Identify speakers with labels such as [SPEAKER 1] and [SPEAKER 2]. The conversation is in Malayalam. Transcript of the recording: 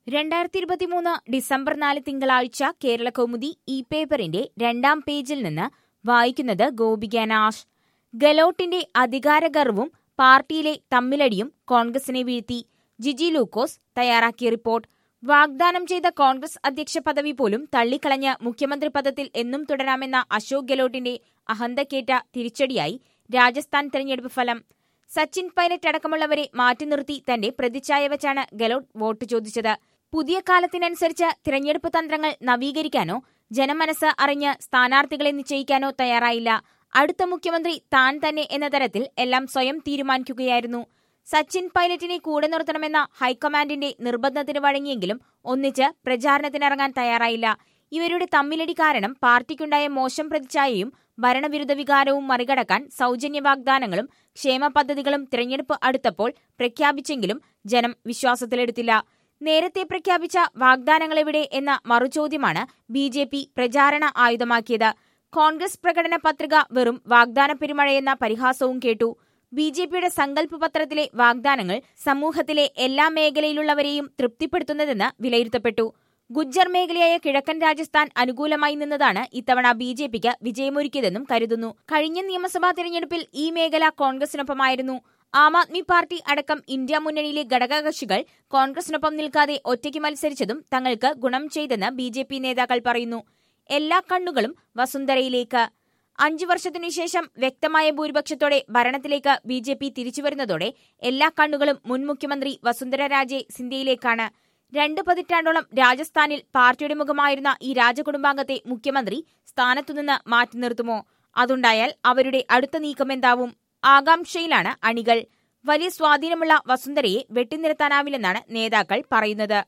[SPEAKER 1] രണ്ടായിരത്തി ഇരുപത്തിമൂന്ന് ഡിസംബർ നാല് തിങ്കളാഴ്ച കേരള കൗമുദി ഇ പേപ്പറിന്റെ രണ്ടാം പേജിൽ നിന്ന് വായിക്കുന്നത് ഗോപിക നാഷ് ഗലോട്ടിന്റെ അധികാരഗർവും പാർട്ടിയിലെ തമ്മിലടിയും കോൺഗ്രസിനെ വീഴ്ത്തി ജിജി ലൂക്കോസ് തയ്യാറാക്കിയ റിപ്പോർട്ട് വാഗ്ദാനം ചെയ്ത കോൺഗ്രസ് അധ്യക്ഷ പദവി പോലും തള്ളിക്കളഞ്ഞ് മുഖ്യമന്ത്രി പദത്തിൽ എന്നും തുടരാമെന്ന അശോക് ഗെലോട്ടിന്റെ അഹന്തക്കേറ്റ തിരിച്ചടിയായി രാജസ്ഥാൻ തെരഞ്ഞെടുപ്പ് ഫലം സച്ചിൻ പൈലറ്റ് അടക്കമുള്ളവരെ മാറ്റി നിർത്തി തന്റെ പ്രതിച്ഛായ വെച്ചാണ് ഗെലോട്ട് വോട്ട് ചോദിച്ചത് പുതിയ കാലത്തിനനുസരിച്ച് തിരഞ്ഞെടുപ്പ് തന്ത്രങ്ങൾ നവീകരിക്കാനോ ജനമനസ് അറിഞ്ഞ് സ്ഥാനാർത്ഥികളെ നിശ്ചയിക്കാനോ തയ്യാറായില്ല അടുത്ത മുഖ്യമന്ത്രി താൻ തന്നെ എന്ന തരത്തിൽ എല്ലാം സ്വയം തീരുമാനിക്കുകയായിരുന്നു സച്ചിൻ പൈലറ്റിനെ കൂടെ നിർത്തണമെന്ന ഹൈക്കമാൻഡിന്റെ നിർബന്ധത്തിന് വഴങ്ങിയെങ്കിലും ഒന്നിച്ച് പ്രചാരണത്തിനിറങ്ങാൻ തയ്യാറായില്ല ഇവരുടെ തമ്മിലടി കാരണം പാർട്ടിക്കുണ്ടായ മോശം പ്രതിച്ഛായയും ഭരണവിരുദ്ധ വികാരവും മറികടക്കാൻ സൗജന്യ വാഗ്ദാനങ്ങളും ക്ഷേമ പദ്ധതികളും തിരഞ്ഞെടുപ്പ് അടുത്തപ്പോൾ പ്രഖ്യാപിച്ചെങ്കിലും ജനം വിശ്വാസത്തിലെടുത്തില്ല നേരത്തെ പ്രഖ്യാപിച്ച വാഗ്ദാനങ്ങളെവിടെ എന്ന മറുചോദ്യമാണ് ബി ജെ പി പ്രചാരണ ആയുധമാക്കിയത് കോൺഗ്രസ് പ്രകടന പത്രിക വെറും വാഗ്ദാന പെരുമഴയെന്ന പരിഹാസവും കേട്ടു ബി ജെ പിയുടെ സങ്കല്പ പത്രത്തിലെ വാഗ്ദാനങ്ങൾ സമൂഹത്തിലെ എല്ലാ മേഖലയിലുള്ളവരെയും തൃപ്തിപ്പെടുത്തുന്നതെന്ന് വിലയിരുത്തപ്പെട്ടു ഗുജ്ജർ മേഖലയായ കിഴക്കൻ രാജസ്ഥാൻ അനുകൂലമായി നിന്നതാണ് ഇത്തവണ ബി ജെ പിക്ക് വിജയമൊരുക്കിയതെന്നും കരുതുന്നു കഴിഞ്ഞ നിയമസഭാ തെരഞ്ഞെടുപ്പിൽ ഈ മേഖല കോൺഗ്രസിനൊപ്പമായിരുന്നു ആം ആദ്മി പാർട്ടി അടക്കം ഇന്ത്യ മുന്നണിയിലെ ഘടകകക്ഷികൾ കോൺഗ്രസിനൊപ്പം നിൽക്കാതെ ഒറ്റയ്ക്ക് മത്സരിച്ചതും തങ്ങൾക്ക് ഗുണം ചെയ്തെന്ന് ബി ജെ പി നേതാക്കൾ പറയുന്നു എല്ലാ കണ്ണുകളും വസുന്ധരയിലേക്ക് അഞ്ചു വർഷത്തിനു ശേഷം വ്യക്തമായ ഭൂരിപക്ഷത്തോടെ ഭരണത്തിലേക്ക് ബി ജെ പി തിരിച്ചുവരുന്നതോടെ എല്ലാ കണ്ണുകളും മുൻ മുഖ്യമന്ത്രി വസുന്ധര രാജെ സിന്ധ്യയിലേക്കാണ് രണ്ട് പതിറ്റാണ്ടോളം രാജസ്ഥാനിൽ പാർട്ടിയുടെ മുഖമായിരുന്ന ഈ രാജകുടുംബാംഗത്തെ മുഖ്യമന്ത്രി സ്ഥാനത്തുനിന്ന് മാറ്റി നിർത്തുമോ അതുണ്ടായാൽ അവരുടെ അടുത്ത നീക്കമെന്താവും ആകാംക്ഷയിലാണ് അണികൾ വലിയ സ്വാധീനമുള്ള വസുന്ധരയെ വെട്ടിനിർത്താനാവില്ലെന്നാണ് നേതാക്കൾ പറയുന്നത്